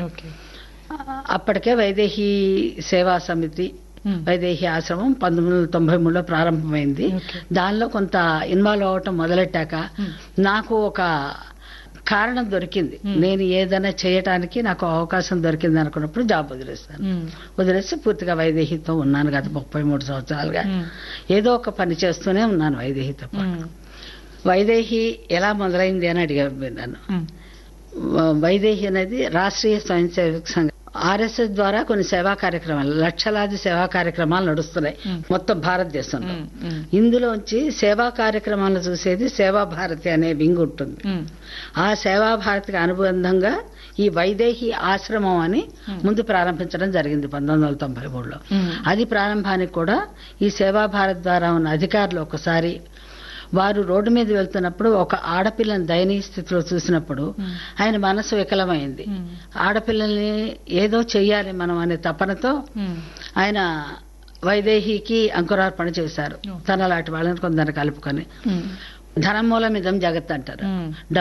Okay అప్పటికే వైదేహి సేవా సమితి మ్మ్. వైదేహి ఆశ్రమం పంతొమ్మిది వందల తొంభై మూడులో ప్రారంభమైంది ఓకే. దానిలో కొంత ఇన్వాల్వ్ అవటం మొదలెట్టాక మ్మ్. నాకు ఒక కారణం దొరికింది మ్మ్. నేను ఏదైనా చేయటానికి నాకు అవకాశం దొరికింది అనుకున్నప్పుడు జాబ్ వదిలేస్తాను మ్మ్. వదిలేసి పూర్తిగా వైదేహితో ఉన్నాను గత ముప్పై మూడు సంవత్సరాలుగా మ్మ్. ఏదో ఒక పని చేస్తూనే ఉన్నాను వైదేహితో పాటు. మ్మ్. వైదేహి ఎలా మొదలైంది అని అడిగారు మీరు నన్ను మ్మ్. వ- వైదేహి అనేది రాష్ట్రీయ స్వయం సేవక సంఘం ఆర్ఎస్ఎస్ ద్వారా కొన్ని సేవా కార్యక్రమాలు లక్షలాది సేవా కార్యక్రమాలు నడుస్తున్నాయి మ్మ్. మొత్తం భారతదేశంలో మ్మ్. మ్మ్. ఇందులోంచి సేవా కార్యక్రమాలు చూసేది సేవా భారతి అనే వింగ్ ఉంటుంది మ్మ్. ఆ సేవా భారతికి అనుబంధంగా ఈ వైదేహి ఆశ్రమం అని మ్మ్. ముందు ప్రారంభించడం జరిగింది పంతొమ్మిది వందల తొంభై మూడులో మ్మ్. అది ప్రారంభానికి కూడా ఈ సేవా భారత్ ద్వారా ఉన్న అధికారులు ఒకసారి వారు రోడ్డు మీద వెళ్తున్నప్పుడు ఒక ఆడపిల్లని దయనీయ స్థితిలో చూసినప్పుడు మ్మ్. ఆయన మనసు వికలమైంది మ్మ్. ఆడపిల్లల్ని ఏదో చెయ్యాలి మనం అనే తపనతో మ్మ్. ఆయన వైదేహికి అంకురార్పణ చేశారు ఓ. తన లాంటి వాళ్ళని కొందరు కలుపుకొని మ్మ్. ధనం మూలం ఇదం జగత్ అంటారు మ్మ్.